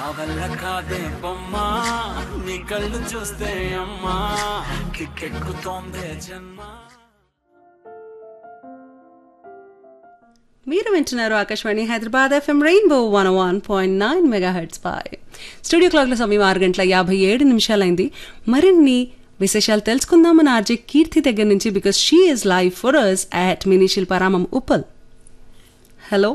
నా వల్ల కాదే బొమ్మా నీ కళ్ళు చూస్తే అమ్మా కిక్కెక్కుతోందే జన్మ మీరు వింటున్నారు Akashvani Hyderabad FM rainbow one one point nine megahertz పై స్టూడియో క్లాక్ల సమయం ఆరు గంటల యాభై ఏడు నిమిషాలైంది మరిన్ని విశేషాలు తెలుసుకుందామని ఆర్జే కీర్తి దగ్గర నుంచి because she is live for us at mini Shilparamam Uppal hello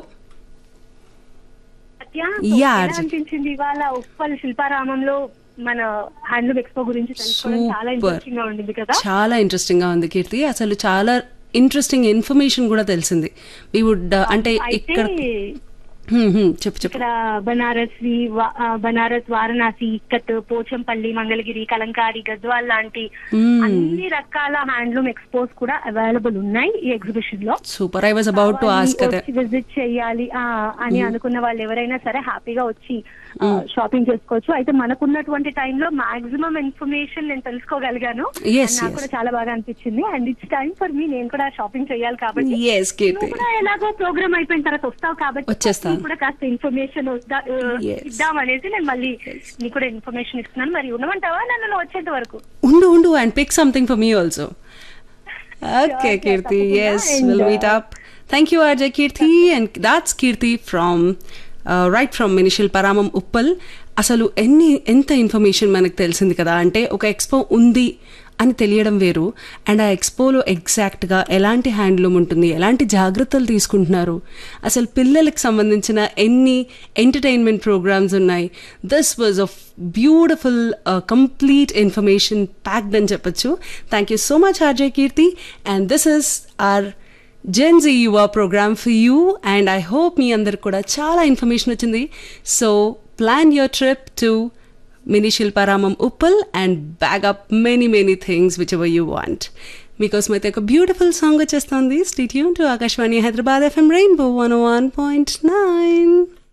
Satya yeah, ఎలా అర్జున్. అనిపించింది ఇవాళ ఉప్పల్ శిల్పారామంలో మన హ్యాండ్లూమ్ ఎక్స్పో గురించి తెలుసుకోవడం చాలా సూపర్ ఇంట్రెస్టింగ్ గా ఉండింది కదా చాలా ఇంట్రెస్టింగ్ గా ఉంది కీర్తి అసలు చాలా ఇంట్రెస్టింగ్ ఇన్ఫర్మేషన్ కూడా తెలిసింది వీ వుడ్ అంటే అయితే ఇక్కడ హ్మ్, హ్మ్, చెప్పు చెప్పు ఇక్కడ బనారస్ వా- ఆ, బనారస్ వారణాసి ఇక్కత్ పోచంపల్లి మంగళగిరి కలంకారి గద్వాల్ లాంటి Hmm. అన్ని రకాల హ్యాండ్లూమ్ ఎక్స్పోస్ కూడా అవైలబుల్ ఉన్నాయి ఈ ఎగ్జిబిషన్ లో super I was about to ask అదే విజిట్ చేయాలి ఆ, అని అనుకున్న వాళ్ళు ఎవరైనా సరే హ్యాపీగా వచ్చి షాపింగ్ చేసుకోవచ్చు అయితే మనకున్నటువంటి టైంలో మాక్సిమం ఇన్ఫర్మేషన్ నేను తెలుసుకోగలిగాను Yes, And నాకు yes. కూడా చాలా బాగా అనిపించింది and it's time for me నేను కూడా షాపింగ్ చేయాలి కాబట్టి ఎస్ కీర్తి నువ్వు కూడా ఎలాగో ప్రోగ్రామ్ అయిపోయిన తర్వాత వస్తావు కాబట్టి వచ్చేస్తాను. నీకు కూడా కాస్త ఇన్ఫర్మేషన్ Yes. ఇద్దాం అనేసి నేను మళ్ళీ నీకు కూడా ఇన్ఫర్మేషన్ ఇస్తున్నాను మరి ఉండమంటావా నన్ను నువ్వు వచ్చేంత వరకు ఉండు ఉండు and pick something for me also okay sure, Keerthi తప్పకుండా. Yes And, will uh, meet up thank you Ajay Keerthi and that's Keerthi from right from మినిషిల్ పరామం ఉప్పల్ అసలు ఎన్ని ఎంత ఇన్ఫర్మేషన్ మనకు తెలిసింది కదా అంటే ఒక ఎక్స్పో ఉంది అని తెలియడం వేరు అండ్ ఆ ఎక్స్పోలో ఎగ్జాక్ట్గా ఎలాంటి హ్యాండ్లూమ్ ఉంటుంది ఎలాంటి జాగ్రత్తలు తీసుకుంటున్నారు అసలు పిల్లలకు సంబంధించిన ఎన్ని ఎంటర్టైన్మెంట్ ప్రోగ్రామ్స్ ఉన్నాయి this was a beautiful complete information packed అని చెప్పొచ్చు thank you so much RJ Keerthi and this is our GenZ Yuva program for you and I hope మీ అందరికి కూడా చాలా ఇన్ఫర్మేషన్ వచ్చింది so plan your trip to mini Shilparamam Uppal and bag up many many things whichever you want మీకోసం అయితే ఒక beautiful song వచ్చేస్తుంది stay tuned to Akashvani Hyderabad FM rainbow one one point nine